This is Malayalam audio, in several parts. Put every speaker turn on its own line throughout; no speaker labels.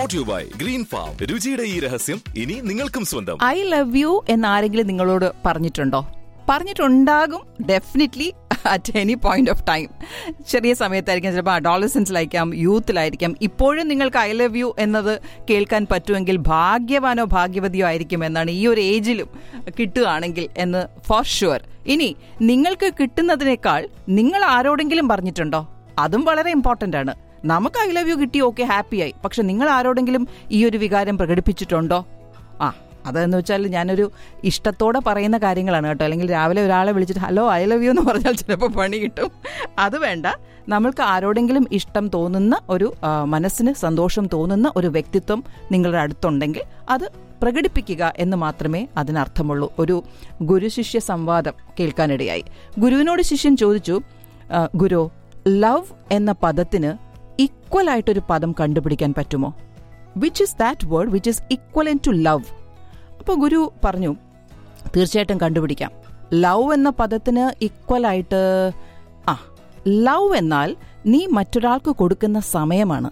Brought you by Green Farm രുചിയുടെ ഈ രഹസ്യം ഇനി നിങ്ങൾക്കും സ്വന്തം
ഐ ലവ് യു എന്ന് ആരെങ്കിലും നിങ്ങളോട് പറഞ്ഞിട്ടുണ്ടോ പറഞ്ഞിട്ടുണ്ടാകും definitely at any point of time ചെറിയ സമയത്തായിരിക്കാം ചിലപ്പോൾ അഡോളസൻസിലായിരിക്കാം യൂത്തിലായിരിക്കാം ഇപ്പോഴും നിങ്ങൾക്ക് ഐ ലവ് യു എന്നത് കേൾക്കാൻ പറ്റുമെങ്കിൽ ഭാഗ്യവാനോ ഭാഗ്യവതിയോ ആയിരിക്കും എന്നാണ് ഈ ഒരു ഏജിലും കിട്ടുകയാണെങ്കിൽ എന്ന് ഫോർ ഷുവർ ഇനി നിങ്ങൾക്ക് കിട്ടുന്നതിനേക്കാൾ നിങ്ങൾ ആരോടെങ്കിലും പറഞ്ഞിട്ടുണ്ടോ അതും വളരെ ഇമ്പോർട്ടൻ്റ് ആണ് നമുക്ക് ഐ ലവ് യു കിട്ടി ഓക്കെ ഹാപ്പിയായി പക്ഷെ നിങ്ങൾ ആരോടെങ്കിലും ഈ ഒരു വികാരം പ്രകടിപ്പിച്ചിട്ടുണ്ടോ ആ അതെന്ന് വെച്ചാൽ ഞാനൊരു ഇഷ്ടത്തോടെ പറയുന്ന കാര്യങ്ങളാണ് കേട്ടോ അല്ലെങ്കിൽ രാവിലെ ഒരാളെ വിളിച്ചിട്ട് ഹലോ ഐ ലവ് യു എന്ന് പറഞ്ഞാൽ ചിലപ്പോൾ പണി കിട്ടും അത് വേണ്ട നമ്മൾക്ക് ആരോടെങ്കിലും ഇഷ്ടം തോന്നുന്ന ഒരു ആ, മനസ്സിന് സന്തോഷം തോന്നുന്ന ഒരു വ്യക്തിത്വം നിങ്ങളുടെ അടുത്തുണ്ടെങ്കിൽ അത് പ്രകടിപ്പിക്കുക എന്ന് മാത്രമേ അതിനർത്ഥമുള്ളൂ ഒരു ഗുരു ശിഷ്യ സംവാദം കേൾക്കാനിടയായി ഗുരുവിനോട് ശിഷ്യൻ ചോദിച്ചു "ആ, ഗുരു ലവ് എന്ന പദത്തിന് ഈക്വൽ ആയിട്ടൊരു പദം കണ്ടുപിടിക്കാൻ പറ്റുമോ which is that word which is equivalent to love അപ്പോൾ ഗുരു പറഞ്ഞു തീർച്ചയായിട്ടും കണ്ടുപിടിക്കാം ലവ് എന്ന പദത്തിന് ഈക്വൽ ആയിട്ട് ആ ലവ് എന്നാൽ നീ മറ്റൊരാൾക്ക് കൊടുക്കുന്ന സമയമാണ്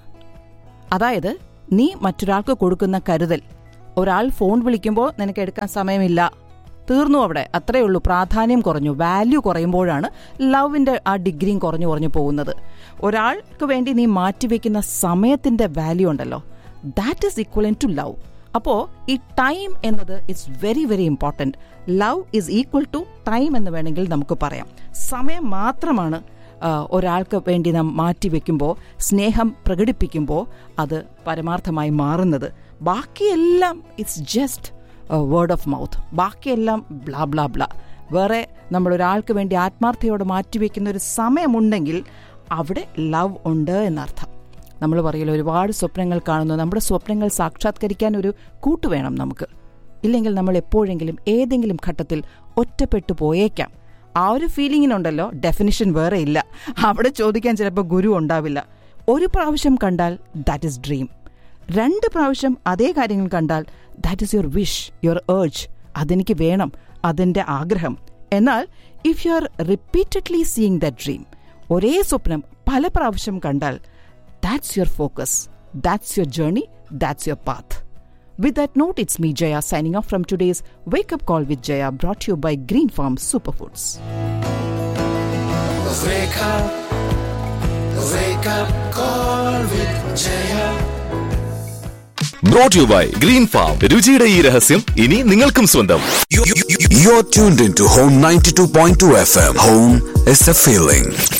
അതായത് നീ മറ്റൊരാൾക്ക് കൊടുക്കുന്ന കരുതൽ ഒരാൾ ഫോൺ വിളിക്കുമ്പോൾ നിനക്ക് എടുക്കാൻ സമയമില്ല തീർന്നു അവിടെ അത്രയേ ഉള്ളൂ പ്രാധാന്യം കുറഞ്ഞു വാല്യൂ കുറയുമ്പോഴാണ് ലവിന്റെ ആ ഡിഗ്രിയും കുറഞ്ഞു കുറഞ്ഞു പോകുന്നത് ഒരാൾക്ക് വേണ്ടി നീ മാറ്റിവെക്കുന്ന സമയത്തിന്റെ വാല്യൂ ഉണ്ടല്ലോ that is equivalent to love അപ്പോൾ ഈ ടൈം എന്നത് it's very very important love is equal to time എന്ന് വേണമെങ്കിൽ നമുക്ക് പറയാം സമയം മാത്രമാണ് ആ, ഒരാൾക്ക് വേണ്ടി നാം മാറ്റിവെക്കുമ്പോൾ സ്നേഹം പ്രകടിപ്പിക്കുമ്പോൾ അത് പരമാർത്ഥമായി മാറുന്നത് ബാക്കിയെല്ലാം it's just word of mouth ബാക്കിയെല്ലാം ബ്ലാ ബ്ലാ ബ്ലാ വേറെ നമ്മൾ ഒരാൾക്ക് വേണ്ടി ആത്മാർത്ഥയോടെ മാറ്റിവെക്കുന്ന ഒരു സമയമുണ്ടെങ്കിൽ അവിടെ ലവ് ഉണ്ട് എന്നർത്ഥം നമ്മൾ പറയല്ലോ ഒരുപാട് സ്വപ്നങ്ങൾ കാണുന്നു നമ്മുടെ സ്വപ്നങ്ങൾ സാക്ഷാത്കരിക്കാൻ ഒരു കൂട്ട് വേണം നമുക്ക് ഇല്ലെങ്കിൽ നമ്മൾ എപ്പോഴെങ്കിലും ഏതെങ്കിലും ഘട്ടത്തിൽ ഒറ്റപ്പെട്ടു പോയേക്കാം ആ ഒരു ഫീലിങ്ങിനുണ്ടല്ലോ ഡെഫിനിഷൻ വേറെ ഇല്ല അവിടെ ചോദിക്കാൻ ചിലപ്പോൾ ഗുരു ഉണ്ടാവില്ല ഒരു പ്രാവശ്യം കണ്ടാൽ ദാറ്റ് ഇസ് ഡ്രീം രണ്ട് പ്രാവശ്യം അതേ കാര്യങ്ങൾ കണ്ടാൽ that is your wish your urge അതെനിക്ക് വേണം അതിൻ്റെ ആഗ്രഹം എന്നാൽ if you are repeatedly seeing the dream ഒരേ സ്വപ്നം പല പ്രാവശ്യം കണ്ടാൽ that's your focus that's your journey that's your path With that note, it's me, Jaya, signing off from today's Wake Up Call with Jaya, brought to you by Green Farm Superfoods.
Wake up, wake up, call with Jaya.
Brought you by Green Farm രുചിയുടെ ഈ രഹസ്യം ഇനി നിങ്ങൾക്കും സ്വന്തം
You- you- you- You're tuned into Home 92.2 FM. Home is a feeling.